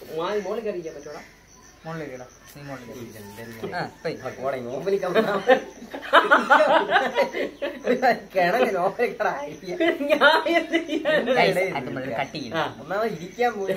മോളിൽ കയറിയിരിക്കാൻ പറ്റൂടാ മോളിലേക്കിടാ നീ മോളിലേക്ക് ആ പോയി ഞാൻ എന്ത് ചെയ്യാനാ? Guys, അത് നമ്മൾ കട്ട് ചെയ്യും ആ. ഇരിക്കാൻ പോലും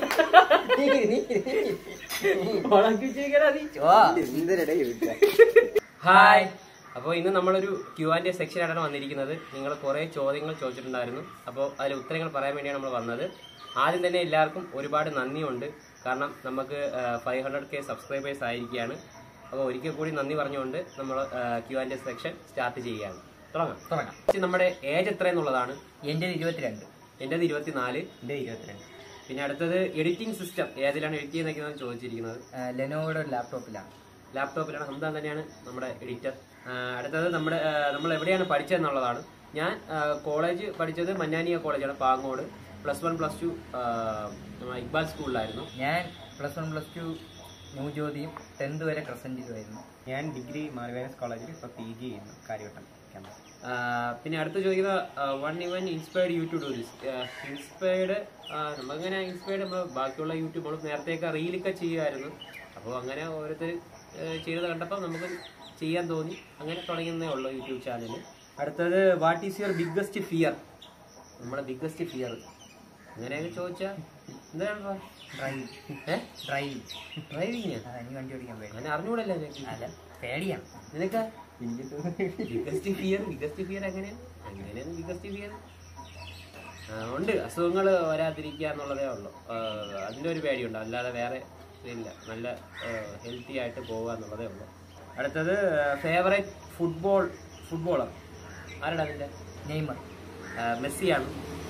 ഉണക്കി വെച്ചിരിക്കണ നീ. എന്തിനടേ ഹായ് അപ്പോൾ ഇന്ന് നമ്മളൊരു ക്യു ആൻഡ് എ സെക്ഷനാണ് വന്നിരിക്കുന്നത് നിങ്ങൾ കുറേ ചോദ്യങ്ങൾ ചോദിച്ചിട്ടുണ്ടായിരുന്നു അപ്പോൾ അതിൽ ഉത്തരങ്ങൾ പറയാൻ വേണ്ടിയാണ് നമ്മൾ വന്നത് ആദ്യം തന്നെ എല്ലാവർക്കും ഒരുപാട് നന്ദിയുണ്ട് കാരണം നമുക്ക് ഫൈവ് ഹൺഡ്രഡ് കെ സബ്സ്ക്രൈബേഴ്സ് ആയിരിക്കുകയാണ് അപ്പോൾ ഒരിക്കൽ കൂടി നന്ദി പറഞ്ഞുകൊണ്ട് നമ്മൾ Q and A section start ചെയ്യുകയാണ് തുടങ്ങാം തുടങ്ങാം First നമ്മുടെ ഏജ് എത്ര എന്നുള്ളതാണ് എൻ്റെ ഇരുപത്തിരണ്ട് എൻ്റെത് ഇരുപത്തിനാല് എന്റെ ഇരുപത്തിരണ്ട് പിന്നെ അടുത്തത് എഡിറ്റിംഗ് സിസ്റ്റം ഏതിലാണ് എഡിറ്റ് ചെയ്യുന്നതെന്നാണ് ചോദിച്ചിരിക്കുന്നത് ലെനോയുടെ ഒരു ലാപ്ടോപ്പിലാണ് ലാപ്ടോപ്പിലാണ് ഹംദാൻ തന്നെയാണ് നമ്മുടെ എഡിറ്റർ അടുത്തത് നമ്മുടെ ആ, നമ്മൾ എവിടെയാണ് പഠിച്ചതെന്നുള്ളതാണ് ഞാൻ ആ, കോളേജ് പഠിച്ചത് മന്നാനിയ കോളേജാണ് Pangode plus one plus two Iqbal സ്കൂളിലായിരുന്നു ഞാൻ plus one plus two new ജ്യോതിയും ടെൻത്ത് വരെ ക്രസൻറ്റിലുമായിരുന്നു ഞാൻ ഡിഗ്രി മാർവേനസ് കോളേജിൽ ഇപ്പൊ പി ജി ചെയ്യുന്നു കാര്യവട്ടം ക്യാമ്പസ് ആ, പിന്നെ അടുത്ത് ചോദിക്കുന്ന വൺ ഇവൻ inspired you to do this inspired നമ്മളിങ്ങനെ ഇൻസ്പയർഡ് നമ്മൾ ബാക്കിയുള്ള യൂട്യൂബ് നമ്മൾ നേരത്തെയൊക്കെ റീലൊക്കെ ചെയ്യുമായിരുന്നു അപ്പോൾ അങ്ങനെ ഓരോരുത്തർ ചെയ്തത് കണ്ടപ്പോൾ നമുക്ക് ചെയ്യാൻ തോന്നി അങ്ങനെ തുടങ്ങുന്നേ ഉള്ളൂ യൂട്യൂബ് ചാനൽ അടുത്തത് what is your biggest fear നമ്മുടെ ബിഗ്ഗസ്റ്റ് ഫിയർ അങ്ങനെയൊക്കെ ചോദിച്ചാൽ എന്താണ് ഡ്രൈവ് ഏ ഡ്രൈവ് ഡ്രൈവിങ് അതാ നീ വണ്ടി ഓടിക്കാൻ പേടി അങ്ങനെ അറിഞ്ഞൂടല്ലേ നിനക്ക് അല്ല പേടിയാണ് നിനക്ക് ബിഗസ്റ്റ് ഫിയർ ബിഗസ്റ്റ് ഫിയർ എങ്ങനെയാണ് എങ്ങനെയാണ് ബിഗസ്റ്റ് ഫിയർ ഉണ്ട് അസുഖങ്ങൾ വരാതിരിക്കുക എന്നുള്ളതേ ഉള്ളൂ ആ, അതിൻ്റെ ഒരു പേടിയുണ്ട് അല്ലാതെ വേറെ ഇല്ല നല്ല ഹെൽത്തി ആയിട്ട് പോവുക എന്നുള്ളതേ ഉള്ളൂ അടുത്തത് ഫേവറേറ്റ് ഫുട്ബോൾ ഫുട്ബോളർ ആരുടെ അതിൻ്റെ നെയ്മർ മെസ്സിയാണ്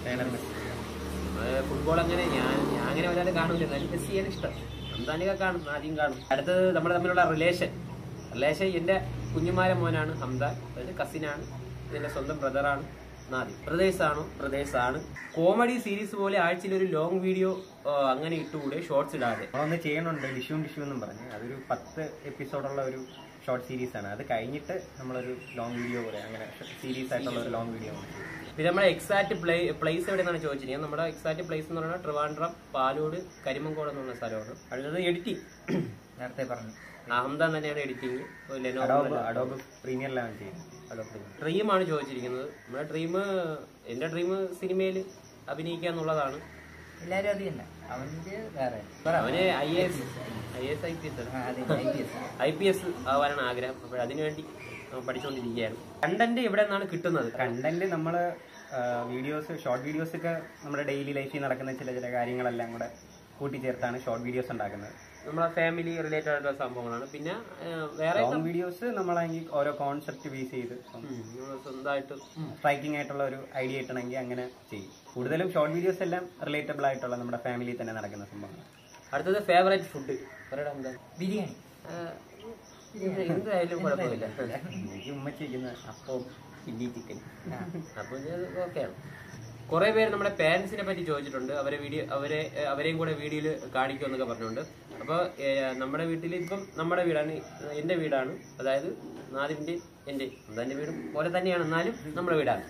ഫുട്ബോൾ അങ്ങനെ ഞാൻ ഞാൻ അങ്ങനെ വല്ലാതെ കാണൂല എന്നാലും മെസ്സിയാണ് ഇഷ്ടം ഹംദാനിക കാണും ആദ്യം കാണും അടുത്തത് നമ്മൾ തമ്മിലുള്ള റിലേഷൻ റിലേഷൻ എൻ്റെ കുഞ്ഞുമാരെ മോനാണ് ഹംദാൻ അതായത് കസിനാണ് എൻ്റെ സ്വന്തം ബ്രദറാണ് നാദി ബ്രദേഴ്സ് ആണോ ബ്രദേഴ്സ് ആണ് കോമഡി സീരീസ് പോലെ ആഴ്ചയിൽ ഒരു ലോങ് വീഡിയോ അങ്ങനെ ഇട്ടുകൂടെ ഷോർട്സ് ഇടാതെ നമ്മളൊന്ന് ചെയ്യണുണ്ട് ഡിഷും ഡിഷു എന്നും പറഞ്ഞ് അതൊരു പത്ത് എപ്പിസോഡുള്ള ഒരു ഷോർട്ട് സീരീസ് ആണ് അത് കഴിഞ്ഞിട്ട് നമ്മളൊരു ലോങ് വീഡിയോ പോലെ അങ്ങനെ സീരീസ് ആയിട്ടുള്ള ഒരു ലോങ് വീഡിയോ ആണ് പിന്നെ നമ്മുടെ എക്സാക്ട് പ്ലേ പ്ലേസ് എവിടെയെന്നാണ് ചോദിച്ചിരിക്കുന്നത് നമ്മുടെ എക്സാക്ട് പ്ലേസ് എന്ന് പറയുന്നത് ട്രിവാൻഡ്രം പാലൂട് കരിമങ്കോട് എന്നുള്ള സ്ഥലമാണ് അടുത്തത് എഡിറ്റിംഗ് നേരത്തെ പറഞ്ഞു ഹംദാൻ തന്നെയാണ് എഡിറ്റിംഗ് അഡോബ് അഡോബ് പ്രീമിയറിലാണ് ചെയ്യുന്നത് ഡ്രീമാണ് ചോദിച്ചിരിക്കുന്നത് നമ്മുടെ ഡ്രീം എന്റെ ഡ്രീം സിനിമയിൽ അഭിനയിക്കുക എന്നുള്ളതാണ് എല്ലാവരും അത് തന്നെ അവൻ്റെ വേറെ അവന് I S I S I P S ആ, അതെ I P S I P S ആവാനാണ് ആഗ്രഹം അപ്പോൾ അതിനുവേണ്ടി നമ്മൾ പഠിച്ചുകൊണ്ടിരിക്കുകയാണ് കണ്ടന്റ് എവിടെ നിന്നാണ് കിട്ടുന്നത് കണ്ടന്റ് നമ്മൾ വീഡിയോസ് ഷോർട്ട് വീഡിയോസ് ഒക്കെ നമ്മുടെ ഡെയിലി ലൈഫിൽ നടക്കുന്ന ചില ചില കാര്യങ്ങളെല്ലാം കൂടെ കൂട്ടിച്ചേർത്താണ് ഷോർട്ട് വീഡിയോസ് ഉണ്ടാക്കുന്നത് നമ്മളെ ഫാമിലി റിലേറ്റഡ് ആയിട്ടുള്ള സംഭവങ്ങളാണ് പിന്നെ ആ, വേറെ ലോങ് വീഡിയോസ് നമ്മളാണെങ്കിൽ ഓരോ കോൺസെപ്റ്റ് ബേസ് ചെയ്ത് ഉം, നമ്മള് സ്വന്തമായിട്ട് സ്ട്രൈക്കിംഗ് ആയിട്ടുള്ള ഒരു ഐഡിയ കിട്ടണമെങ്കിൽ അങ്ങനെ ചെയ്യും കൂടുതലും ഷോർട്ട് വീഡിയോസ് എല്ലാം റിലേറ്റബിൾ ആയിട്ടുള്ള നമ്മുടെ ഫാമിലിയിൽ തന്നെ നടക്കുന്ന സംഭവങ്ങൾ അടുത്തത് ഫേവറേറ്റ് ഫുഡ് പറയടാ എന്താ ബിരിയാണി ആ, എന്തായാലും കുഴപ്പമില്ല എനിക്ക് ഉമ്മച്ചിരിക്കുന്ന അപ്പം ചില്ലി ചിക്കൻ അപ്പോൾ ഓക്കെയാണ് കുറെ പേര് നമ്മുടെ പാരന്റ്സിനെ പറ്റി ചോദിച്ചിട്ടുണ്ട് അവരെ വീഡിയോ അവരെ ഏഹ് അവരെയും കൂടെ വീഡിയോയിൽ കാണിക്കുമെന്നൊക്കെ പറഞ്ഞുകൊണ്ട് അപ്പോൾ നമ്മുടെ വീട്ടിൽ ഇപ്പം നമ്മുടെ വീടാണ് എൻ്റെ വീടാണ് അതായത് നാദിൻ്റെ എൻ്റെ എൻ്റെ വീടും പോലെ തന്നെയാണ് എന്നാലും നമ്മുടെ വീടാണ്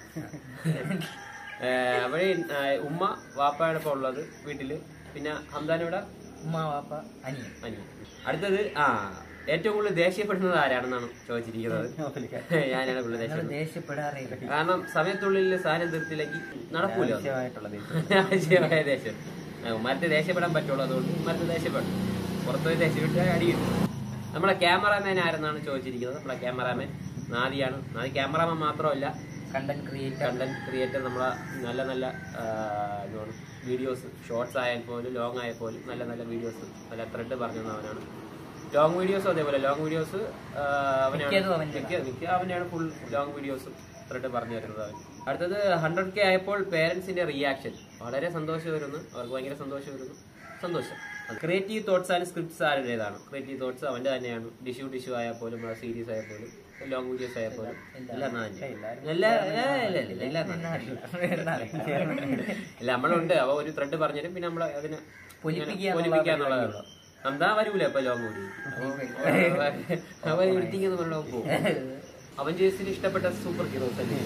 അവിടെ ഉമ്മ വാപ്പയോടൊപ്പം ഉള്ളത് വീട്ടിൽ പിന്നെ ഹംദാനിവിടെ ഉമ്മ വാപ്പ അനിയൻ അനിയൻ അടുത്തത് ആ ഏറ്റവും കൂടുതൽ ദേഷ്യപ്പെടുന്നത് ആരാണെന്നാണ് ചോദിച്ചിരിക്കുന്നത് ഞാനാണ് കൂടുതൽ നിങ്ങൾ ദേഷ്യം ദേഷ്യപ്പെടാറേ ഇല്ല. കാരണം സമയത്തുള്ളിൽ സാധനം തീർത്തില്ലെങ്കിൽ നടക്കൂല ഒന്നും. ആവശ്യമായിട്ടുള്ള ആവശ്യമായ ദേഷ്യം മറ്റേ ദേഷ്യപ്പെടാൻ പറ്റുള്ളൂ അതുകൊണ്ട് മറ്റേ ദേഷ്യപ്പെടും പുറത്തുപോയി ദേഷ്യപ്പെട്ട് അടി കിട്ടും നമ്മളെ ക്യാമറാമാൻ ആരെന്നാണ് ചോദിച്ചിരിക്കുന്നത് നമ്മളെ ക്യാമറാമാൻ നാദിയാണ് നാദി ക്യാമറാമാൻ മാത്രമല്ല കണ്ടന്റ് ക്രിയേറ്റർ കണ്ടന്റ് ക്രിയേറ്റർ നമ്മളെ നല്ല നല്ല ആ, എന്താണ് വീഡിയോസ് ഷോർട്സ് ആയാൽ പോലും ലോങ് ആയാൽ പോലും നല്ല നല്ല വീഡിയോസ് നല്ല ത്രെഡ് പറഞ്ഞു തന്നവനാണ് ലോങ് വീഡിയോസും അതേപോലെ ലോങ് വീഡിയോസ് അവനാണ് മിക്കതും അവൻ്റെ മിക്ക മിക്ക അവനാണ് ഫുൾ ലോങ് വീഡിയോസും ത്രെഡ് പറഞ്ഞു തരുന്നത് അവൻ അടുത്തത് ഹൺഡ്രഡ് കെ ആയപ്പോൾ പേരൻസിന്റെ റിയാക്ഷൻ വളരെ സന്തോഷം വരുന്നു അവർക്ക് ഭയങ്കര സന്തോഷം വരുന്നു സന്തോഷം ക്രിയേറ്റീവ് തോട്ട്സ് ആൻഡ് സ്ക്രിപ്റ്റ്സ് ആരുടേതാണ് ക്രിയേറ്റീവ് തോട്ട്സ് അവന്റെ തന്നെയാണ് ഡിഷ്യൂ ഡിഷ്യൂ ആയാൽ പോലും സീരീസ് ആയാൽ പോലും ലോങ് വീഡിയോസ് ആയാൽ പോലും എല്ലാം നാന്നെ. എല്ലാ എല്ലാ ഇല്ല, ഇല്ല, എല്ലാം നാന്നെ. ഇല്ല നമ്മളുണ്ട് അവ ഒരു ത്രെഡ് പറഞ്ഞുതരും പിന്നെ നമ്മൾ അതിനെ പൊലിപ്പിക്കുക പൊലിപ്പിക്കുക എന്നുള്ളതേ ഉള്ളൂ എന്താ വരൂല ഇപ്പൊ ലോങ് കൂടി അവൻ എഡിറ്റിംഗ് എന്ന് പറഞ്ഞ പോകും അവഞ്ചേഴ്സിൽ ഇഷ്ടപ്പെട്ട സൂപ്പർ ഹീറോസ് അല്ലേ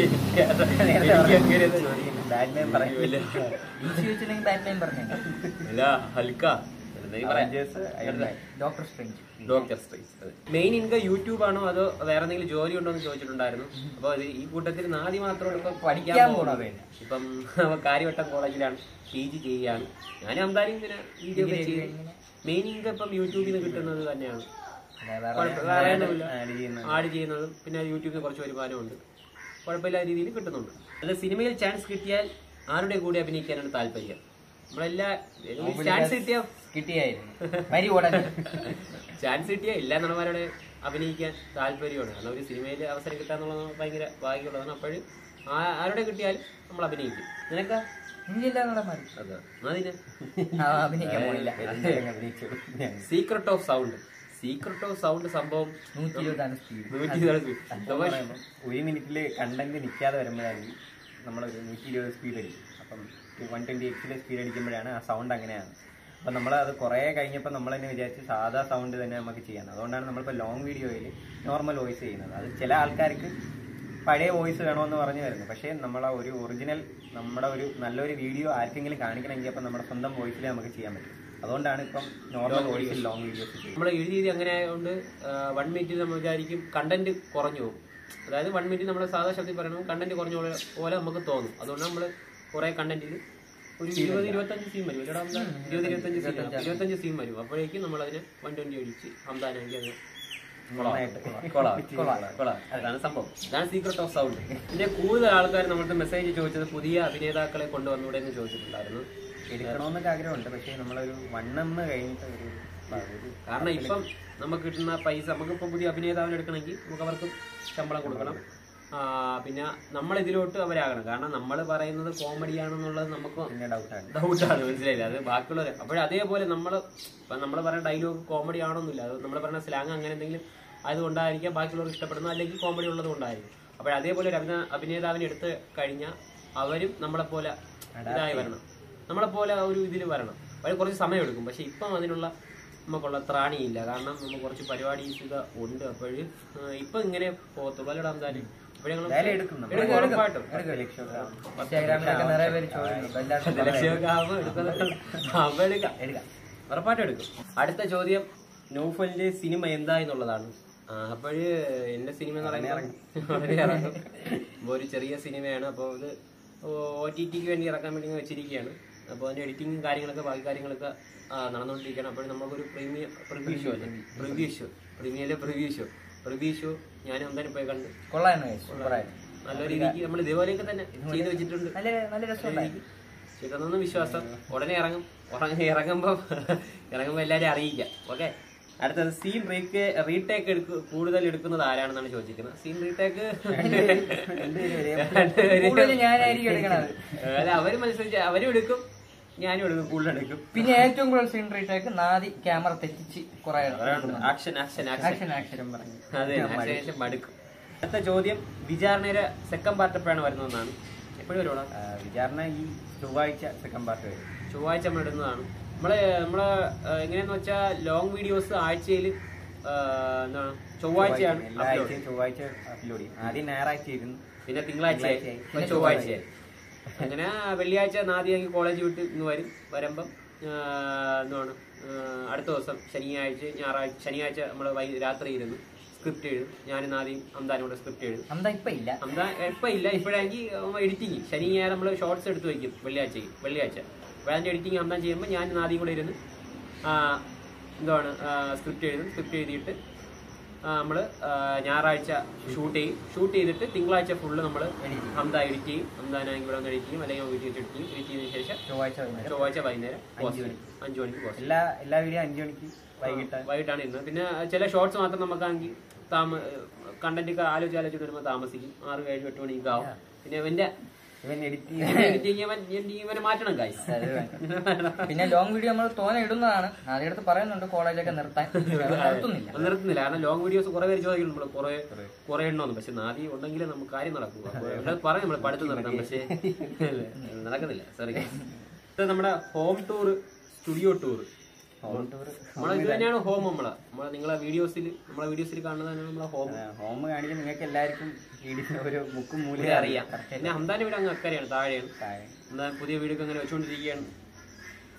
ബാറ്റ്മാൻ പറയും ഇല്ല. ഈസി വെച്ചില്ലെങ്കിൽ ബാറ്റ്മാൻ പറഞ്ഞു ഇതാ ഹൽക്ക എന്തെങ്കിലും പറയാം. Avengers Iron Man Doctor Strange Doctor Strange main income YouTube ആണോ അതോ വേറെ എന്തെങ്കിലും ജോലി ഉണ്ടോ എന്ന് ചോദിച്ചിട്ടുണ്ടായിരുന്നു അപ്പൊ ഇത് ഈ കൂട്ടത്തിൽ നാദി മാത്രമാണ് ഇപ്പൊ പഠിക്കാൻ പഠിക്കാൻ പോകുന്നത് പോണത്. ഇപ്പം അവൻ കാര്യവട്ടം കോളേജിലാണ് പി ജി ചെയ്യുകയാണ് ഞാൻ എന്തായാലും ഇങ്ങനെ വീഡിയോ ഒക്കെ ചെയ്യും മെയിൻ ഇൻകം ഇപ്പം യൂട്യൂബിൽ നിന്ന് കിട്ടുന്നത് തന്നെയാണ് കുഴപ്പ- വേറെ ഒന്നുമില്ല. ആഡ് ചെയ്യുന്ന ആഡ് ചെയ്യുന്നതും പിന്നെ യൂട്യൂബിൽ കുറച്ച് വരുമാനമുണ്ട് കുഴപ്പമില്ലാത്ത രീതിയിൽ കിട്ടുന്നുണ്ട് അല്ല സിനിമയിൽ ചാൻസ് കിട്ടിയാൽ ആരുടെ കൂടെ അഭിനയിക്കാനാണ് താല്പര്യം നമ്മളെല്ലാ ചാൻസ് കിട്ടിയ കിട്ടിയായിരുന്നു മരി ഉടനെ ചാൻസ് കിട്ടിയ എല്ലാ നടന്മാരോടെ അഭിനയിക്കാൻ താല്പര്യമാണ് കാരണം ഒരു സിനിമയിൽ അവസരം കിട്ടാന്നുള്ളത് ഭയങ്കര ഭാഗ്യമുള്ളതാണ് അപ്പോഴും ആരുടെ കിട്ടിയാലും നമ്മൾ അഭിനയിക്കും നിനക്കാ ഇല്ല നടന്മാർ അതെ അതിന് ആ, അഭിനയിക്കാൻ പോണില്ല എല്ലാവരും അഭിനയിച്ചു ഞാൻ secret of sound secret of sound സംഭവം നൂറ്റി ഇരുപതാണ് സ്പീഡ് നൂറ്റി ഇരുപത് സംഭവം പറയുമ്പം ഒരു മിനിറ്റിൽ കണ്ടന്റ് നിൽക്കാതെ വരുമ്പോഴായിരിക്കും നമ്മളൊരു നൂറ്റി ഇരുപത് സ്പീഡ് അടിക്കും അപ്പം വൺ ട്വൻറ്റി എക്സിലെ സ്പീഡ് അടിക്കുമ്പോഴാണ് ആ സൗണ്ട് അങ്ങനെയാണ് അപ്പം നമ്മൾ അത് കുറേ കഴിഞ്ഞപ്പോൾ നമ്മൾ തന്നെ വിചാരിച്ച് സാധാ സൗണ്ട് തന്നെ നമുക്ക് ചെയ്യാൻ അതുകൊണ്ടാണ് നമ്മളിപ്പോൾ ലോങ് വീഡിയോയിൽ നോർമൽ വോയിസ് ചെയ്യുന്നത് അത് ചില ആൾക്കാർക്ക് പഴയ വോയിസ് വേണമെന്ന് പറഞ്ഞു വരുന്നത് പക്ഷേ നമ്മളെ ഒരു ഒറിജിനൽ നമ്മുടെ ഒരു നല്ലൊരു വീഡിയോ ആർക്കെങ്കിലും കാണിക്കണമെങ്കിൽ അപ്പം നമ്മുടെ സ്വന്തം വോയിസിൽ നമുക്ക് ചെയ്യാൻ പറ്റും അതുകൊണ്ടാണ് ഇപ്പം നോർമൽ വോയിസിൽ ലോങ് വീഡിയോസ് ചെയ്യുന്നത് നമ്മൾ എഴുതിയത് അങ്ങനെ ആയതുകൊണ്ട് വൺ മിനിറ്റ് നമ്മൾ വിചാരിക്കും കണ്ടന്റ് കുറഞ്ഞു പോകും അതായത് വൺ മിനിറ്റ് നമ്മൾ സാധാ ശബ്ദത്തിൽ പറയണം കണ്ടന്റ് കുറഞ്ഞ പോലെ പോലെ നമുക്ക് തോന്നും അതുകൊണ്ട് നമ്മൾ കുറെ കണ്ടന്റിൽ ഒരു ഇരുപത് ഇരുപത്തഞ്ച് സീൻ വരും ഇല്ലടാ ഹംദാൻ? ഇരുപത് ഇരുപത്തഞ്ച് സീൻ ഇരുപത്തഞ്ച് സീൻ വരും അപ്പോഴേക്കും നമ്മൾ അതിനെ വൺ ട്വന്റി അടിച്ച് ഹംദാനാക്കി അത് നന്നായിട്ട് കൊള്ളാം. അതാണ് സംഭവം ഇതാണ് സീക്രട്ട് ഓഫ് സൗണ്ട് പിന്നെ കൂടുതൽ ആൾക്കാർ നമ്മൾക്ക് മെസ്സേജ് ചോദിച്ചത് പുതിയ അഭിനേതാക്കളെ കൊണ്ടുവന്നൂടെ എന്ന് ചോദിച്ചിട്ടുണ്ടായിരുന്നു എടുക്കണമെന്നൊക്കെ ആഗ്രഹമുണ്ട് പക്ഷേ നമ്മളൊരു വണ്ണെന്ന് കഴിഞ്ഞിട്ട് ഒരു ഒരു കാരണം ഇപ്പം നമുക്ക് കിട്ടുന്ന പൈസ നമുക്കിപ്പം പുതിയ അഭിനേതാവിനെ എടുക്കണമെങ്കിൽ നമുക്ക് അവർക്ക് ശമ്പളം കൊടുക്കണം ആ, പിന്നെ നമ്മൾ ഇതിലോട്ട് അവരാകണം കാരണം നമ്മൾ പറയുന്നത് കോമഡിയാണെന്നുള്ളത് നമുക്ക് പിന്നെ ഡൗട്ടാണ് ഡൗട്ടാണ് മനസ്സിലായില്ല അത് ബാക്കിയുള്ളവർ അപ്പോൾ അതേപോലെ നമ്മൾ ഇപ്പം നമ്മൾ പറയുന്ന ഡയലോഗ് കോമഡി ആണോന്നില്ല അത് നമ്മൾ പറയുന്ന സ്ലാങ് അങ്ങനെ എന്തെങ്കിലും അതുകൊണ്ടായിരിക്കാം ബാക്കിയുള്ളവർക്ക് ഇഷ്ടപ്പെടുന്നത് അല്ലെങ്കിൽ കോമഡി ഉള്ളത് കൊണ്ടായിരിക്കും അപ്പോൾ അതേപോലെ ഒരു അഭിന അഭിനേതാവിനെ എടുത്ത് കഴിഞ്ഞാൽ അവരും നമ്മളെപ്പോലെ ഇതായി വരണം നമ്മളെപ്പോലെ ഒരു ഇതിൽ വരണം അവർ കുറച്ച് സമയം എടുക്കും പക്ഷെ ഇപ്പം അതിനുള്ള നമുക്കുള്ള ത്രാണിയില്ല കാരണം നമുക്ക് കുറച്ച് പരിപാടീസ് ഇത് ഉണ്ട് അപ്പോഴും ഇപ്പം ഇങ്ങനെ പോകത്തുള്ളൂ അല്ലടാ എന്തായാലും എന്തായാലും എടുക്കും നമ്മൾ. എടുക്കും ഉറപ്പായിട്ടും പത്ത് ലക്ഷമൊക്കെ ആവും. ഇൻസ്റ്റാഗ്രാമിലൊക്കെ നിറയെ പേര് ചോദിക്കുന്നുണ്ട് എല്ലാവർക്കും പത്ത് ലക്ഷമൊക്കെ ആവുമ്പോൾ എടുക്കുന്നത് ആവുമ്പോൾ എടുക്കാം എടുക്കാം ഉറപ്പായിട്ടും എടുക്കും അടുത്ത ചോദ്യം നൗഫലിന്റെ സിനിമ എന്താ എന്നുള്ളതാണ് അപ്പോഴ് എന്റെ സിനിമ എന്ന് പറയുന്നത് വളരെ ഇറങ്ങും അപ്പൊ ഒരു ചെറിയ സിനിമയാണ് അപ്പോൾ ഇത് ഒ ടി ടിക്ക് വേണ്ടി ഇറക്കാൻ വേണ്ടി ഇങ്ങനെ വെച്ചിരിക്കുകയാണ് അപ്പോൾ അതിന്റെ എഡിറ്റിങ്ങും കാര്യങ്ങളൊക്കെ ബാക്കി കാര്യങ്ങളൊക്കെ ആ, നടന്നുകൊണ്ടിരിക്കുകയാണ് അപ്പോൾ നമുക്കൊരു പ്രീമിയം പ്രിവ്യൂ ഷോ അല്ലേ പ്രിവ്യൂ ഷോ പ്രീമിയറിലെ പ്രിവ്യൂ ഷോ പ്രിവ്യൂ ഷോ ഞാൻ എന്തായാലും പോയി കണ്ട് കൊള്ളായിരുന്നു guys, സൂപ്പറായിരുന്നു നല്ല രീതിക്ക് നമ്മൾ ഇതേപോലെയൊക്കെ തന്നെ ചെയ്ത് വെച്ചിട്ടുണ്ട് നല്ല നല്ല രസമുണ്ടായിരുന്നു ഇതൊന്നും വിശ്വാസം ഉടനെ ഇറങ്ങും ഉറങ്ങ ഇറങ്ങുമ്പോ ഇറങ്ങുമ്പോ എല്ലാരും അറിയിക്കാം ഓക്കെ അടുത്തത് സീൻ റീക്ക് റീടേക്ക് എടുക്ക കൂടുതൽ എടുക്കുന്നത് ആരാണെന്നാണ് ചോദിച്ചിരിക്കുന്നത് സീൻ റീടേക്ക് കൂടുതൽ ഞാനായിരിക്കും എടുക്കണത് അല്ല അവര് മത്സരിച്ച് അവരും എടുക്കും ഞാനും എടുക്കും കൂടുതൽ എടുക്കും പിന്നെ ഏറ്റവും കൂടുതൽ സീൻ റീറ്റേക്ക് നാദി ക്യാമറ തെറ്റിച്ച് കുറെ action action action action action അതെ ശേഷം മടുക്കും അടുത്ത ചോദ്യം വിചാരണയുടെ സെക്കൻഡ് പാർട്ട് എപ്പോഴാണ് വരുന്നതെന്നാണ് എപ്പോഴും വരുവാണോ ആ, വിചാരണ ഈ ചൊവ്വാഴ്ച സെക്കൻഡ് പാർട്ട് വരും ചൊവ്വാഴ്ച നമ്മൾ ഇടുന്നതാണ് നമ്മള് നമ്മള് ആ, എങ്ങനെയാന്ന് വെച്ചാൽ ലോങ് വീഡിയോസ് ആഴ്ചയിൽ എന്താണ് ചൊവ്വാഴ്ചയാണ് എല്ലാ upload. ആഴ്ചയും ചൊവ്വാഴ്ച അപ്ലോഡ് ചെയ്യും ആദ്യം ഞായറാഴ്ച ഇരുന്നു പിന്നെ തിങ്കളാഴ്ച തിങ്കളാഴ്ചയായി. പിന്നെ ചൊവ്വാഴ്ചയായി അങ്ങനെ വെള്ളിയാഴ്ച നാദിയാക്കി കോളേജ് വിട്ട് ഇന്ന് വരും വരുമ്പം ആ, എന്താണ് ആ, അടുത്ത ദിവസം ശനിയാഴ്ച ഞായറാഴ്ച ശനിയാഴ്ച നമ്മൾ വൈ രാത്രി ഇരുന്ന് സ്ക്രിപ്റ്റ് എഴുതും ഞാനും നാദിയും അന്താനും കൂടെ സ്ക്രിപ്റ്റ് എഴുതും അന്താ ഇപ്പൊ ഇല്ല അന്താ ഇപ്പം ഇല്ല ഇപ്പോഴാണെങ്കിൽ എഡിറ്റിങ് ശനി ഞായർ നമ്മൾ ഷോർട്സ് എടുത്ത് വയ്ക്കും വെള്ളിയാഴ്ചയ്ക്ക് വെള്ളിയാഴ്ച അപ്പോഴതിൻ്റെ എഡിറ്റിംഗ് അന്താൻ ചെയ്യുമ്പോൾ ഞാൻ നാദിയും കൂടെ ഇരുന്ന് ആ, എന്താണ് സ്ക്രിപ്റ്റ് എഴുതും സ്ക്രിപ്റ്റ് എഴുതിയിട്ട് നമ്മൾ ഞായറാഴ്ച ഷൂട്ട് ചെയ്യും ഷൂട്ട് ചെയ്തിട്ട് തിങ്കളാഴ്ച ഫുള്ള് നമ്മൾ അന്ത എഡിറ്റ് ചെയ്യും അന്താനാണെങ്കിൽ ഇവിടെ ഒന്ന് എഡിറ്റ് ചെയ്യും അല്ലെങ്കിൽ വീട്ടിൽ വെച്ച് എഡിറ്റ് ചെയ്യും എഡിറ്റ് ചെയ്തതിന് ശേഷം ചൊവ്വാഴ്ച വൈകുന്നേരം ചൊവ്വാഴ്ച വൈകുന്നേരം അഞ്ച് post മണി. ചെയ്യും. അഞ്ച് മണിക്ക് പോസ്റ്റ് എല്ലാ എല്ലാ വീഡിയോ അഞ്ചു മണിക്ക് വൈകിട്ട് വൈകിട്ടാണ് ഇരുന്നത് പിന്നെ ചില ഷോർട്സ് മാത്രം നമുക്കാണെങ്കിൽ താമ കണ്ടന്റ് ഒക്കെ ആലോചിച്ച് ആലോചിച്ച് വരുമ്പോൾ താമസിക്കും ആറ് ഏഴ് എട്ട് മണിക്ക് ആവും പിന്നെ ഇവന്റെ ഇവൻ എഡിറ്റ് editing ഇവൻ ഇവനെ മാറ്റണം ഗൈസ് പിന്നെ ലോങ് വീഡിയോ നമ്മൾ തോനെ ഇടുന്നതാണ് ആദ്യടുത്ത് പറയുന്നുണ്ട് കോളേജൊക്കെ നിർത്താൻ അത് നിർത്തുന്നില്ല നിർത്തുന്നില്ല കാരണം ലോങ് വീഡിയോസ് കുറെ പേര് ചോദിക്കും നമ്മള് കുറെ കുറെ എണ്ണമെന്ന് പക്ഷെ നാദി ഉണ്ടെങ്കിലേ നമുക്ക് കാര്യം നടക്കൂ അപ്പൊ ഇവിടെ പറയും നമ്മള് പഠിത്തം നടത്താം പക്ഷേ നടക്കുന്നില്ല സോറി ഇത് നമ്മുടെ home tour studio tour home tour നമ്മളെ ഇത് തന്നെയാണ് ഹോം നമ്മളെ നമ്മളെ നിങ്ങളെ വീഡിയോസിൽ നമ്മളെ വീഡിയോസിൽ കാണുന്നത് തന്നെയാണ് നമ്മളെ ഹോം ഹോം കാണിക്കാൻ നിങ്ങൾക്ക് എല്ലാവർക്കും വീഡിയോ ഒരു മുക്കും ഇവിടെ മൂലയും അറിയാം പിന്നെ ഹംദാന്റെ വീട് അങ്ങ് അക്കരെയാണ് താഴെയാണ് താഴെ. എന്താ പുതിയ വീടൊക്കെ അങ്ങനെ വെച്ചുകൊണ്ടിരിക്കുകയാണ്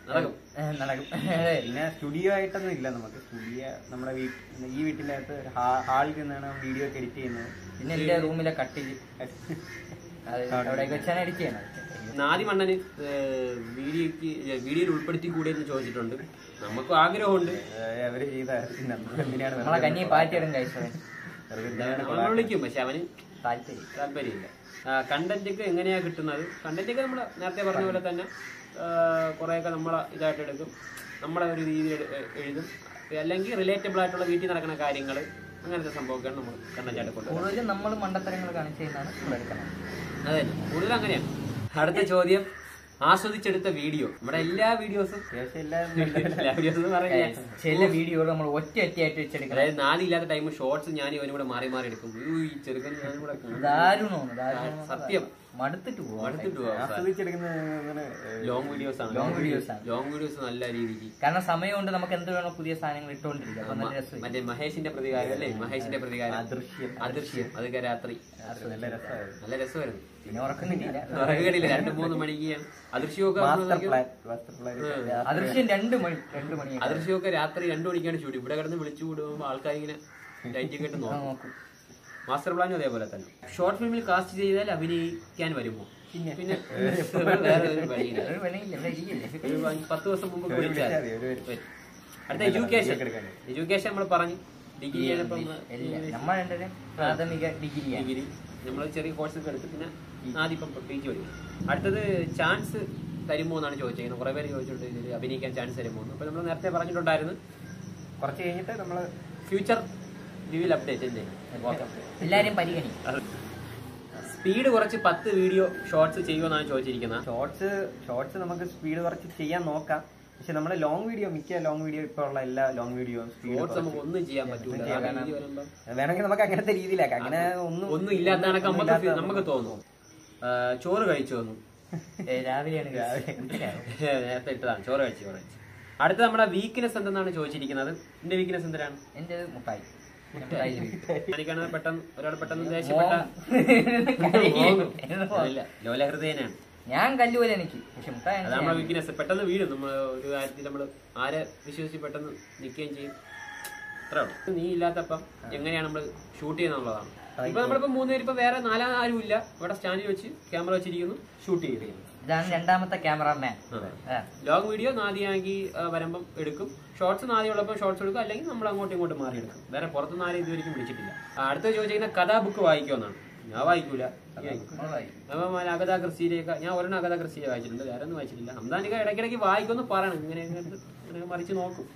നടക്കും ഏഹ്, നടക്കും അതെ. പിന്നെ സ്റ്റുഡിയോ ആയിട്ടൊന്നും ഇല്ല നമുക്ക് സ്റ്റുഡിയോ നമ്മുടെ വീ ഈ വീട്ടിൻ്റെ അകത്ത് ഹാ- ഹാളിൽ നിന്നാണ് വീഡിയോ ഒക്കെ എഡിറ്റ് ചെയ്യുന്നത് പിന്നെ എന്റെ റൂമിലെ കട്ടില് അത് അവിടേക്ക് വെച്ചാണ് എഡിറ്റ് ചെയ്യണത് നാദിമണ്ണന് വീഡിയോക്ക് വീഡിയോയിൽ ഉൾപ്പെടുത്തി കൂടെ എന്ന് ചോദിച്ചിട്ടുണ്ട് നമുക്കും ആഗ്രഹമുണ്ട് ഏഹ് അവര് ചെയ്ത നമ്മൾ എന്തിനാണ് നമ്മളെ വെറുതെ കഞ്ഞി പാറ്റിയിടും കഴിച്ചവൻ വെറുതെ എന്തിനാണ് നമ്മൾ വിളിക്കും പക്ഷെ അവന് താല്പര്യം താല്പര്യമില്ല കണ്ടന്റ് ഒക്കെ എങ്ങനെയാ കിട്ടുന്നത് കണ്ടന്റ് ഒക്കെ നമ്മൾ നേരത്തെ പറഞ്ഞ പോലെ തന്നെ കുറേയൊക്കെ നമ്മളെ ഇതായിട്ട് എടുക്കും നമ്മളെ ഒരു രീതിയിൽ എ- എഴുതും അല്ലെങ്കിൽ റിലേറ്റബിൾ ആയിട്ടുള്ള വീട്ടിൽ നടക്കുന്ന കാര്യങ്ങൾ അങ്ങനത്തെ സംഭവമൊക്കെയാണ് നമ്മൾ കണ്ടന്റ് ആയിട്ട് കൊണ്ടുവരുന്നത് കൂടുതലും നമ്മൾ മണ്ടത്തരങ്ങൾ കാണിച്ചു കഴിഞ്ഞാണ് നമ്മൾ എടുക്കുന്നത് അതെ കൂടുതൽ അങ്ങനെയാണ് അടുത്ത ചോദ്യം ആസ്വദിച്ചെടുത്ത വീഡിയോ നമ്മുടെ എല്ലാ വീഡിയോസും അത്യാവശ്യം എല്ലാം എല്ലാ വീഡിയോസും പറയാ ചില വീഡിയോകൾ നമ്മൾ ഒറ്റ ഒറ്റയായിട്ട് വെച്ചെടുക്കണം അതായത് നാദില്ലാത്ത ടൈം ഷോർട്സ് ഞാൻ ഇവനും കൂടെ മാറി മാറി എടുക്കും ഉയ്യോ, ഈ ചെറുക്കൻ ഞാനും കൂടെ ദാരുണമാണ് ദാരുണം സത്യം മടുത്തിട്ട് പോവാ അടുത്തിട്ട് പോവാം ആസ്വദിച്ചെടുക്കുന്ന അങ്ങനെ, ഏഹ്, ലോങ് വീഡിയോസ് ആണ് Long videos ആണ്. ലോങ് വീഡിയോസ് നല്ല രീതിക്ക് കാരണം സമയം കൊണ്ട് നമുക്ക് എന്ത് വേണോ പുതിയ സാധനങ്ങൾ ഇട്ടുകൊണ്ടിരിക്കും അപ്പൊ നല്ല രസം മറ്റേ മഹേഷിന്റെ പ്രതികാരം അല്ലേ മഹേഷിന്റെ പ്രതികാരം അദൃശ്യം അദൃശ്യം അതൊക്കെ രാത്രി നല്ല രസമായിരുന്നു നല്ല രസമായിരുന്നു പിന്നെ ഉറക്കം കിട്ടിയില്ല ഉറക്കടില്ല രണ്ട് മൂന്ന് മണിക്ക് അദൃശ്യമൊക്കെ മാസ്റ്റർ പ്ലാൻ മാസ്റ്റർ പ്ലാൻ അദൃശ്യം രണ്ട് മണി രണ്ട് മണി അദൃശ്യമൊക്കെ രാത്രി രണ്ടു മണിക്കാണ് ഷൂട്ട് ഇവിടെ കിടന്ന് വിളിച്ചു വിടുമ്പോൾ ആൾക്കാർ ഇങ്ങനെ ലൈറ്റ് കേട്ട് നോക്കും നോക്കും മാസ്റ്റർ പ്ലാനും അതേപോലെ തന്നെ ഷോർട്ട് ഫിലിമിൽ കാസ്റ്റ് ചെയ്താൽ അഭിനയിക്കാൻ വരുമോ പിന്നെ വേറെ ഒരു വഴിയില്ല ഒരു പണിയില്ല ഇവിടെ ഇരിക്കില്ലേ ഒരു പത്ത് ദിവസം മുമ്പ് വിളിച്ചാൽ മതി, ഒരു വരും. അടുത്ത എഡ്യൂക്കേഷൻ എടുക്കാൻ. എഡ്യൂക്കേഷൻ നമ്മൾ പറഞ്ഞു ഡിഗ്രി ചെയ്യണപ്പം എല്ലാം നമ്മൾ രണ്ടുപേരും പ്രാഥമിക ഡിഗ്രിയാണ് ഡിഗ്രി നമ്മൾ ചെറിയ കോഴ്സ് ഒക്കെ എടുത്ത് പിന്നെ ആദ്യം ഇപ്പം പി ജി പഠിക്കും അടുത്തത് ചാൻസ് തരുമോ എന്നാണ് ചോദിച്ചത് കുറെ പേര് ചോദിച്ചിട്ടുണ്ട് ഇതിൽ അഭിനയിക്കാൻ ചാൻസ് തരുമോ എന്ന് അപ്പോൾ നമ്മൾ നേരത്തെ പറഞ്ഞിട്ടുണ്ടായിരുന്നു കുറച്ച് കഴിഞ്ഞിട്ട് നമ്മള് ഫ്യൂച്ചർ വിവിൽ അപ്ഡേറ്റ് അല്ലേ എല്ലാരും പരിഗണി സ്പീഡ് കുറച്ച് പത്ത് വീഡിയോ ഷോർട്സ് ചെയ്യുമെന്നാണ് ചോദിച്ചിരിക്കുന്നത് ഷോർട്സ് ഷോർട്സ് നമുക്ക് സ്പീഡ് കുറച്ച് ചെയ്യാൻ നോക്കാം പക്ഷെ നമ്മൾ ലോങ് വീഡിയോ മിക്ക ലോങ് വീഡിയോ ഇപ്പോൾ ഉള്ള എല്ലാ ലോങ് വീഡിയോ സ്പീഡ് ഷോർട്സ് നമുക്ക് ഒന്നും ചെയ്യാൻ പറ്റൂല ചെയ്യാൻ ആ രീതി വരുമ്പം വേണമെങ്കിൽ നമുക്ക് അങ്ങനത്തെ രീതിയിലാക്കാം അങ്ങനെ ഒന്നും ഒന്നും ഇല്ലാത്ത കണക്ക് നമുക്ക് ഒന്നും ഫീ- ഇല്ലാത്ത നമുക്ക് തോന്നും ആ, ചോറ് കഴിച്ചു വന്നു രാവിലെയാണ് നേരത്തെ ഇട്ടതാണ് ചോറ് കഴിച്ചു ചോറ് കഴിച്ചു അടുത്ത നമ്മുടെ വീക്ക്നെസ് എന്തെന്നാണ് ചോദിച്ചിരിക്കുന്നത് എന്റെ വീക്ക്നെസ് എന്തിനാണ് എന്റെ മുട്ടായി മുട്ടായി എനിക്കാണ് പെട്ടെന്ന് ഒരാൾ പെട്ടെന്ന് ദേഷ്യപ്പെട്ട ഇല്ല ലോലഹൃദയനാണ് ഞാൻ കല്ലുപോലെ എനിക്ക് പക്ഷെ മുട്ടായി അത് നമ്മുടെ വീക്ക്നെസ് പെട്ടെന്ന് വീഴും നമ്മൾ ഒരു കാര്യത്തിൽ നമ്മൾ ആരെ വിശ്വസിച്ച് പെട്ടെന്ന് നിൽക്കുകയും ചെയ്യും അത്രേ ഉള്ളൂ നീ ഇല്ലാത്തപ്പം എങ്ങനെയാണ് നമ്മൾ ഷൂട്ട് ചെയ്യുന്നുള്ളതാണ് ഇപ്പൊ നമ്മളിപ്പോ മൂന്നുപേര് ഇപ്പൊ വേറെ നാലാ ആരും ഇല്ല ഇവിടെ സ്റ്റാൻഡിൽ വെച്ച് ക്യാമറ വെച്ചിരിക്കുന്നു ഷൂട്ട് ചെയ്യുന്നു ഇതാണ് രണ്ടാമത്തെ ക്യാമറമാൻ ലോങ് വീഡിയോ നാദിയാക്കി വരുമ്പം എടുക്കും ഷോർട്സ് നാദി ഉള്ളപ്പോൾ ഷോർട്സ് എടുക്കും അല്ലെങ്കിൽ നമ്മൾ അങ്ങോട്ടും ഇങ്ങോട്ടും മാറി എടുക്കും വേറെ പുറത്തുനിന്ന് ആരും ഇതുവരെയും വിളിച്ചിട്ടില്ല ആ, അടുത്ത ചോദിച്ചിരിക്കുന്ന കഥാ ബുക്ക് വായിക്കുമെന്നാണ് ഞാൻ വായിക്കൂല നീ വായിക്കും. അപ്പം അഗത ക്രിസ്റ്റിയിലേക്ക് ഞാൻ ഒരെണ്ണം അഗത ക്രിസ്റ്റിയെ വായിച്ചിട്ടുണ്ട് വേറെ ഒന്നും വായിച്ചിട്ടില്ല ഹംദാനിക്ക ഇടയ്ക്കിടയ്ക്ക് വായിക്കുമെന്ന് പറയണം ഇങ്ങനെ ഇങ്ങനെ എടുത്ത് ഇങ്ങനെ മറിച്ച് നോക്കും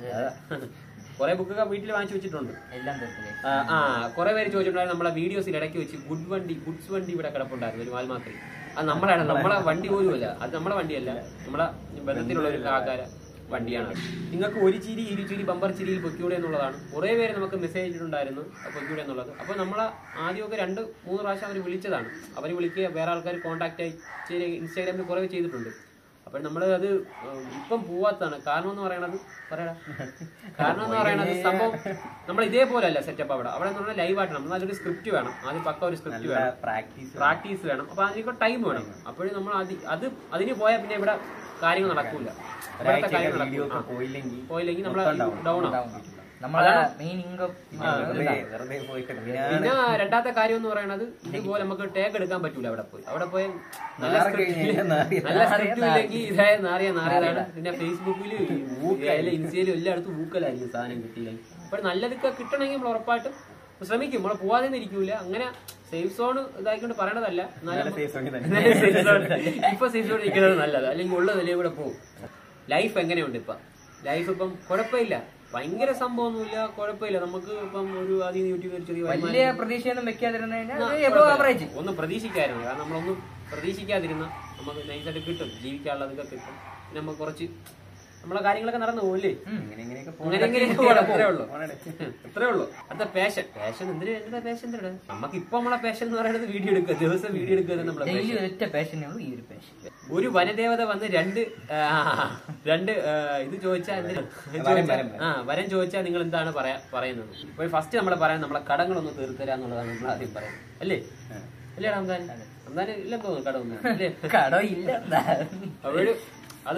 കുറെ ബുക്കൊക്കെ വീട്ടിൽ വാങ്ങിച്ചു വെച്ചിട്ടുണ്ട് എല്ലാം തീർത്തില്ലേ ആ, ആ കുറെ പേര് ചോദിച്ചിട്ടുണ്ടായിരുന്നു നമ്മളെ വീഡിയോസിൽ ഇടയ്ക്ക് വെച്ച് ഗുഡ് വണ്ടി ഗുഡ്സ് വണ്ടി ഇവിടെ കിടപ്പുണ്ടായിരുന്നു ഒരു വാൽമാക്രി അത് നമ്മളാണ് നമ്മളെ വണ്ടി പോലും അല്ല അത് നമ്മളെ വണ്ടിയല്ല നമ്മളെ ബന്ധത്തിലുള്ള ഒരു കാക്കാര വണ്ടിയാണ് അത്. നിങ്ങൾക്ക് ഒരു ചിരി ഇരു ചിരി ബമ്പർ ചിരിയിൽ പൊയ്ക്കൂടെ എന്നുള്ളതാണ് കുറെ പേര് നമുക്ക് മെസ്സേജ് ഇട്ടിട്ടുണ്ടായിരുന്നു ആ പൊയ്ക്കൂടെ എന്നുള്ളത് അപ്പോൾ നമ്മൾ ആദ്യമൊക്കെ രണ്ട് മൂന്ന് പ്രാവശ്യം അവർ വിളിച്ചതാണ് അവർ വിളിക്കുക വേറെ ആൾക്കാർ കോൺടാക്ട് അയച്ച് ഇൻസ്റ്റാഗ്രാമിൽ കുറേ ചെയ്തിട്ടുണ്ട് അപ്പോൾ നമ്മൾ അത് ഉം, ഇപ്പം പോവാത്തതാണ് കാരണം എന്ന് പറയണത് പറയടാ കാരണം എന്ന് പറയണത് സംഭവം നമ്മൾ ഇതേപോലെ അല്ല സെറ്റപ്പ് അവിടെ അവിടെ എന്ന് പറഞ്ഞാൽ ലൈവായിട്ട് നമ്മൾ നല്ലൊരു സ്ക്രിപ്റ്റ് വേണം ആദ്യം പക്ക ഒരു സ്ക്രിപ്റ്റ് വേണം പ്രാക്ടീസ് പ്രാക്ടീസ് വേണം അപ്പൊ അതിനൊക്കെ ടൈം വേണം അപ്പോഴും നമ്മൾ അത് അത് അതിന് പോയാൽ പിന്നെ ഇവിടെ കാര്യങ്ങൾ നടക്കൂല ഇവിടുത്തെ കാര്യങ്ങൾ വീഡിയോ നടക്കൂല ഒക്കെ പോയില്ലെങ്കിൽ പോയില്ലെങ്കിൽ നമ്മൾ മൊത്തം ഡൗൺ ആവും ഉണ്ടാവും. നമ്മളെ മെയിൻ ഇൻകം വെറുതെ വെറുതെ പോയിട്ട് പിന്നെ പിന്നെ രണ്ടാമത്തെ കാര്യം എന്ന് പറയുന്നത് ഇതുപോലെ നമുക്ക് ടേക്ക് എടുക്കാൻ പറ്റൂല അവിടെ പോയി അവിടെ പോയി നല്ല നാറി script കഴിഞ്ഞ് കഴിഞ്ഞാൽ നാറിയ- നല്ല സ്ക്രിപ്റ്റ് ഇല്ലെങ്കിൽ ഇതായ നാറിയ നാറിയതാണ് പിന്നെ ഫേസ്ബുക്കിലും ഇൻസ്റ്റയിലും എല്ലായിടത്തും ഊക്കലായിരിക്കും സാധനം കിട്ടിയില്ലെങ്കിൽ അപ്പോൾ നല്ലതൊക്കെ കിട്ടണമെങ്കിൽ നമ്മൾ ഉറപ്പായിട്ടും ശ്രമിക്കും നമ്മൾ പോവാതെ ഇരിക്കൂല അങ്ങനെ സേഫ് സോൺ ഇതായിക്കൊണ്ട് പറയണതല്ല നല്ല എന്നാലും safe zone തന്നെ. നല്ല safe zone. ഇപ്പൊ സേഫ് സോൺ ഇരിക്കുന്നത് നല്ലത് അല്ലെങ്കിൽ ഉള്ള നിലയിൽ കൂടെ പോകും ലൈഫ് എങ്ങനെയുണ്ട് ഇപ്പൊ ലൈഫ് ഇപ്പം കുഴപ്പമില്ല ഭയങ്കര സംഭവമൊന്നുമില്ല കുഴപ്പമില്ല നമുക്ക് ഇപ്പം ഒരു ആദ്യം യൂട്യൂബിൽ ഒരു ചെറിയ വരുമാനം വലിയ പ്രതീക്ഷയൊന്നും വെക്കാതിരുന്നു ആ, കഴിഞ്ഞാൽ കുഴപ്പമില്ല. ആവറേജ് ഒന്നും പ്രതീക്ഷിക്കായിരുന്നു കാരണം നമ്മളൊന്നും പ്രതീക്ഷിക്കാതിരുന്ന നമുക്ക് നൈസായിട്ട് കിട്ടും ജീവിക്കാനുള്ളതൊക്കെ കിട്ടും പിന്നെ നമുക്ക് കുറച്ച് നമ്മളെ കാര്യങ്ങളൊക്കെ നടന്നു പോകില്ലേ ഇങ്ങനെ ഇങ്ങനെയൊക്കെ അങ്ങനെ എങ്ങനെയൊക്കെ പോകണം അത്രേ ഉള്ളൂ പോണേ. അത്രേ ഉള്ളൂ അടുത്ത പാഷൻ പാഷൻ എന്തിനാ എന്താ പാഷൻ എന്തിനാ നമുക്ക് ഇപ്പൊ നമ്മളെ പാഷൻ എന്ന് പറയുന്നത് വീഡിയോ എടുക്കുക ദിവസം വീഡിയോ എടുക്കുക എന്ന് നമ്മളെ ഡെയിലി passion. ഒറ്റ പാഷനേ ഉള്ളൂ ഈ ഒരു പാഷൻ ഒരു വനദേവത വന്ന് രണ്ട് ആ, രണ്ട് ആ, ഇത് ചോദിച്ചാൽ എന്തിനാ വരം, ചോദിച്ചാ- വരം. ആ വരം ചോദിച്ചാൽ നിങ്ങൾ എന്താണ് പറയാ പറയുന്നത് ഇപ്പോൾ ഫസ്റ്റ് നമ്മൾ പറയാൻ നമ്മളെ കടങ്ങളൊന്ന് തീർത്തരാ എന്നുള്ളതാണ് നമ്മൾ ആദ്യം പറയുന്നത് അല്ലേ അല്ലേ റംസാൻ റംസാൻ ഇല്ലെന്ന് തോന്നുന്നു കടമൊന്നും അല്ലേ കട ഇല്ല അവര് അത്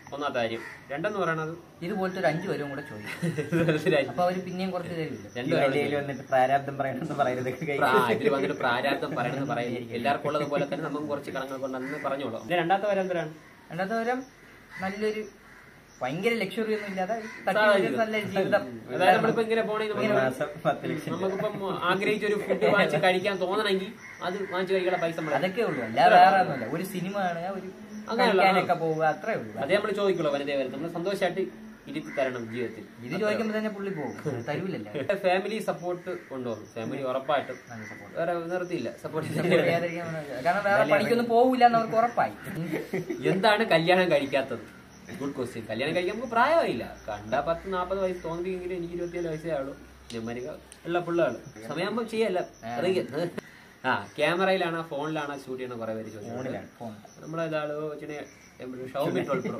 ഒന്നാമത്തെ കാര്യം രണ്ടെന്ന് പറയണത് ഇതുപോലത്തെ ഒരു അഞ്ചു പേരും കൂടെ ചോദിക്കും മനസ്സിലായി അപ്പൊ അവര് പിന്നെയും കുറച്ച് തരില്ല ഇതിൽ വന്നിട്ട് പ്രാരാബ്ദം പറയണമെന്ന് പറയരുത് പ്രാ- ഇതിൽ വന്നിട്ട് പ്രാരാബ്ദം പറയണമെന്ന് പറയുന്നത് എല്ലാവർക്കും ഉള്ളത് പോലെ തന്നെ നമുക്ക് കുറച്ച് കടങ്ങൾ കൊണ്ടെന്ന് പറഞ്ഞോളൂ പിന്നെ രണ്ടാമത്തെ വരെ എന്തിനാണ് രണ്ടാമത്തെ വരം നല്ലൊരു ഭയങ്കര ലക്ഷറി ഒന്നും ഇല്ലാതെ ഒരു തട്ടി സാധാ മുട്ടി നല്ല ജീവിതം അതായത് നമ്മളിപ്പോ ഇങ്ങനെ പോണെങ്കിൽ ഒരു നമുക്ക് മാസം പത്ത് ലക്ഷം നമുക്കിപ്പം ആഗ്രഹിച്ച ഒരു ഫുഡ് വാങ്ങിച്ച് കഴിക്കാൻ തോന്നണമെങ്കിൽ അത് വാങ്ങിച്ച് കഴിക്കാനുള്ള പൈസ നമ്മൾ അതൊക്കെ ഉള്ളൂ അല്ലാതെ വേറെ ഒന്നുമില്ല ഒരു സിനിമ കാണുക ഒരു അങ്ങനെയുള്ള, കഴിക്കാനൊക്കെ പോവുക അത്രേ ഉള്ളൂ അതേ നമ്മൾ ചോദിക്കുള്ളൂ വനിതയെ വരും നമ്മൾ സന്തോഷമായിട്ട് ഇരുത്തി തരണം ജീവിതത്തിൽ ഇത് ചോദിക്കുമ്പോ തന്നെ പുള്ളി പോകും തരൂലല്ലോ ഫാമിലി സപ്പോർട്ട് കൊണ്ടുവന്നു ഫാമിലി ഉറപ്പായിട്ടും നല്ല support. വേറെ നിർത്തിയില്ല സപ്പോർട്ട് ചെയ്യാതിരിക്കാൻ പറ്റില്ല. കാരണം വേറെ പണിക്കൊന്നും പോവില്ല എന്ന് അവർക്ക് ഉറപ്പായി എന്താണ് കല്യാണം കഴിക്കാത്തത് ഗുഡ് ക്വസ്റ്റ്യൻ കല്യാണം കഴിക്കാൻ നമുക്ക് പ്രായമായില്ല കണ്ട പത്ത് നാൽപ്പത് വയസ്സ് തോന്നിയെങ്കിലും എനിക്ക് ഇരുപത്തിയേഴ് വയസ്സേ ആളൂ ഞമ്മരിക ഉള്ള പിള്ളേള് സമയമാകുമ്പോ ചെയ്യല്ല അറിയില്ല ആ ക്യാമറയിലാണോ ഫോണിലാണോ ഷൂട്ട് ചെയ്യണ കുറെ പേര് ചോദിച്ചു ഫോണിലാണ് ഫോൺ നമ്മളേതാള് Xiaomi twelve pro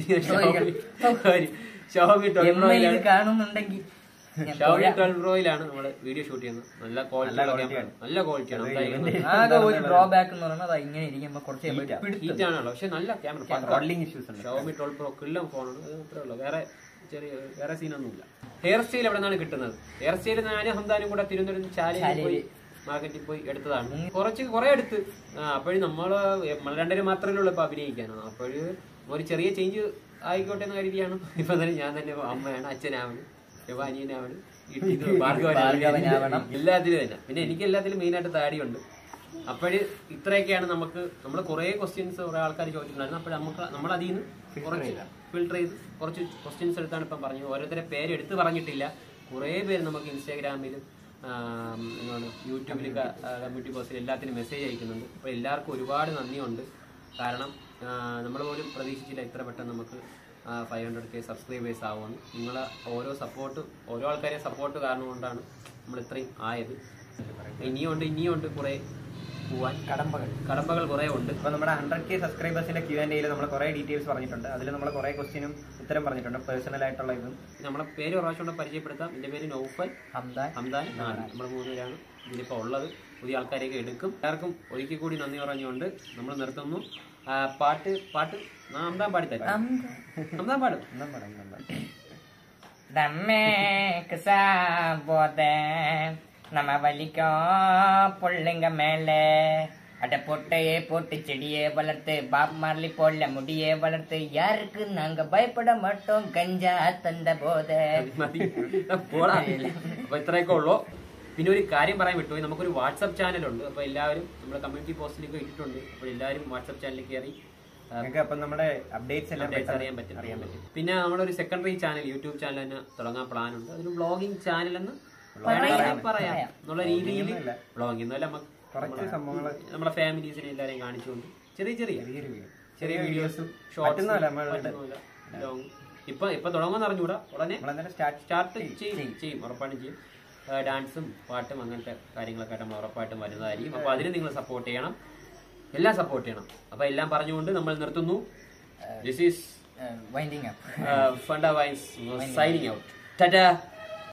Xiaomi twelve M I ഇത് കാണുന്നുണ്ടെങ്കിൽ ഞാൻ ഷോമി ട്വൽ പ്രോയിലാണ് നമ്മൾ വീഡിയോ ഷൂട്ട് ചെയ്യുന്നത് നല്ല ക്വാളിറ്റി നല്ല ക്വാളിറ്റിയാണ് ആകെ ഒരു ഡ്രോബാക്ക് എന്ന് പറയുന്നത് അത് ഇങ്ങനെ ഇരിക്കുമ്പോ കുറച്ച് കഴിയുമ്പോ പിടുത്തം. ഹീറ്റ് ആണല്ലോ പക്ഷെ നല്ല ക്യാമറ മോഡലിംഗ് ഇഷ്യൂസ് ഉണ്ട് ഷോമി ട്വൽ പ്രോ കിള്ളം ഫോണാണ് അത് മാത്രമേ ഉള്ളൂ വേറെ ചെറിയ വേറെ സീനൊന്നുമില്ല ഹെയർ സ്റ്റൈൽ എവിടെ നിന്നാണ് കിട്ടുന്നത് ഹെയർ സ്റ്റൈൽ ഞാനും ഹംദാനും കൂടെ തിരുവനന്തപുരം ചാലയിൽ പോയി മാർക്കറ്റിൽ പോയി എടുത്തതാണ് കുറച്ച് കുറെ എടുത്ത് അപ്പോഴും നമ്മള് നമ്മൾ രണ്ടുപേരും മാത്രമേ ഉള്ളൂ ഇപ്പൊ അഭിനയിക്കാനാണ് അപ്പോഴ് ഒരു ചെറിയ ചേഞ്ച് ആയിക്കോട്ടെ എന്ന് കരുതിയാണ് ഇപ്പൊ തന്നെ ഞാൻ തന്നെ അമ്മയാണ് അച്ഛനാവണ് ഇപ്പൊ അനിയനാവണ് ഇത് ഭാർഗവനാവണം എല്ലാത്തിലും തന്നെ പിന്നെ എനിക്ക് എല്ലാത്തിലും മെയിനായിട്ട് താടിയുണ്ട് അപ്പോഴ് ഇത്രയൊക്കെയാണ് നമുക്ക് നമ്മൾ കുറേ ക്വസ്റ്റ്യൻസ് കുറെ ആൾക്കാർ ചോദിച്ചിട്ടുണ്ടായിരുന്നു അപ്പോൾ നമുക്ക് നമ്മൾ അതിൽ നിന്ന് കുറച്ച് ഫിൽട്ടർ ചെയ്ത് കുറച്ച് ക്വസ്റ്റ്യൻസ് എടുത്താണ് ഇപ്പം പറഞ്ഞത് ഓരോരുത്തരെ പേര് എടുത്ത് പറഞ്ഞിട്ടില്ല കുറേ പേര് നമുക്ക് ഇൻസ്റ്റാഗ്രാമിലും ആം, എന്താണ് യൂട്യൂബിലൊക്കെ കമ്മ്യൂണിറ്റി പോസ്റ്റിൽ എല്ലാത്തിനും മെസ്സേജ് അയക്കുന്നുണ്ട് അപ്പോൾ എല്ലാവർക്കും ഒരുപാട് നന്ദിയുണ്ട് കാരണം നമ്മൾ പോലും പ്രതീക്ഷിച്ചില്ല ഇത്ര പെട്ടെന്ന് നമുക്ക് ഫൈവ് ഹൺഡ്രഡ് കെ സബ്സ്ക്രൈബേഴ്സ് ആവുമെന്ന് നിങ്ങളെ ഓരോ സപ്പോർട്ടും ഓരോ ആൾക്കാരെ സപ്പോർട്ട് കാരണം കൊണ്ടാണ് നമ്മൾ ഇത്രയും ആയത് ഇനിയുണ്ട് ഇനിയുണ്ട് കുറേ പോവാൻ കടമ്പകൾ കടമ്പകൾ കുറേ ഉണ്ട് അപ്പൊ നമ്മുടെ ഹൺഡ്രഡ് കെ സബ്സ്ക്രൈബേഴ്സിന്റെ ക്യൂ ആൻഡ് എയിൽ നമ്മൾ കുറെ ഡീറ്റെയിൽസ് പറഞ്ഞിട്ടുണ്ട് അതിൽ നമ്മൾ കുറെ ക്വസ്റ്റിനും ഉത്തരം പറഞ്ഞിട്ടുണ്ട് പേഴ്സണൽ ആയിട്ടുള്ള ഇതും നമ്മളെ പേര് ഒരു പ്രാവശ്യം കൂടെ പരിചയപ്പെടുത്താം എൻ്റെ പേര് നൗഫൽ ഹംദാൻ ഹംദാൻ നമ്മൾ മൂന്നുപേരാണ് ഇതിലിപ്പോൾ ഉള്ളത് പുതിയ ആൾക്കാരെയൊക്കെ എടുക്കും എല്ലാവർക്കും ഒരിക്കൽ കൂടി നന്ദി പറഞ്ഞുകൊണ്ട് നമ്മൾ നിർത്തുന്നു ആ, പാട്ട് പാട്ട് ആ, ഹംദാൻ പാടിത്തരാം ഹംദാൻ പാടും എന്താ പറയുന്നത് നമ്മേ போதே நம்ம வலிக்கும் புள்ளைங்க மேல அட பொட்டையே போட்டு செடியே வளர்த்து பாப் மார்லி போடல முடியே வளர்த்து யாருக்கு நாங்க பயப்பட மாட்டோம் கஞ்சா தந்த போதே മതി പോടാ അപ്പൊ ഇത്രയൊക്കെ ഉള്ളൂ പിന്നെ ഒരു കാര്യം പറയാൻ വിട്ടുപോയി നമുക്കൊരു വാട്സപ്പ് ചാനലുണ്ട് അപ്പൊ എല്ലാവരും നമ്മുടെ കമ്മ്യൂണിറ്റി പോസ്റ്റിലേക്ക് ഇട്ടിട്ടുണ്ട് അപ്പോൾ എല്ലാവരും വാട്സപ്പ് ചാനലിൽ കയറി ആ, നിങ്ങൾക്ക് അപ്പം നമ്മുടെ അപ്ഡേറ്റ്സ് എല്ലാം updates പെട്ടെന്ന് അറിയാൻ പറ്റും അറിയാൻ പറ്റും പിന്നെ നമ്മുടെ ഒരു സെക്കൻഡറി ചാനൽ യൂട്യൂബ് ചാനൽ തന്നെ തുടങ്ങാൻ പ്ലാൻ ഉണ്ട് അതൊരു ബ്ലോഗിംഗ് ചാനൽ എന്ന് പറയാം. പറയാം പറയാം എന്നുള്ള രീതിയിൽ ഒന്നുമില്ല. ബ്ലോഗിംഗ് എന്നല്ല നമുക്ക് കുറച്ച് സംഭവങ്ങൾ നമ്മുടെ ഫാമിലീസിനെ എല്ലാവരെയും കാണിച്ചുകൊണ്ട് ചെറിയ ചെറിയ ചെറിയൊരു വീഡിയോ ചെറിയ വീഡിയോസും പറ്റുന്നതല്ല നമ്മളുടെ ലോങ് ഇപ്പൊ ഇപ്പൊ തുടങ്ങുമെന്ന് അറിഞ്ഞൂടാ ഉടനെ നമ്മളെന്തായാലും സ്റ്റാർട്ട് സ്റ്റാർട്ട് ചെയ്യും ചെയ്യും ഉറപ്പായിട്ടും ചെയ്യും ആ, ഡാൻസും പാട്ടും അങ്ങനത്തെ കാര്യങ്ങളൊക്കെ ആയിട്ട് നമ്മൾ ഉറപ്പായിട്ടും വരുന്നതായിരിക്കും അപ്പൊ അതിന് നിങ്ങൾ സപ്പോർട്ട് ചെയ്യണം എല്ലാം സപ്പോർട്ട് ചെയ്യണം അപ്പൊ എല്ലാം പറഞ്ഞുകൊണ്ട് നമ്മൾ നിർത്തുന്നു ദിസ് ഈസ് വൈൻഡിങ് അപ്പ് ഫണ്ട വൈൻസ് സൈനിങ് ഔട്ട് ടാറ്റ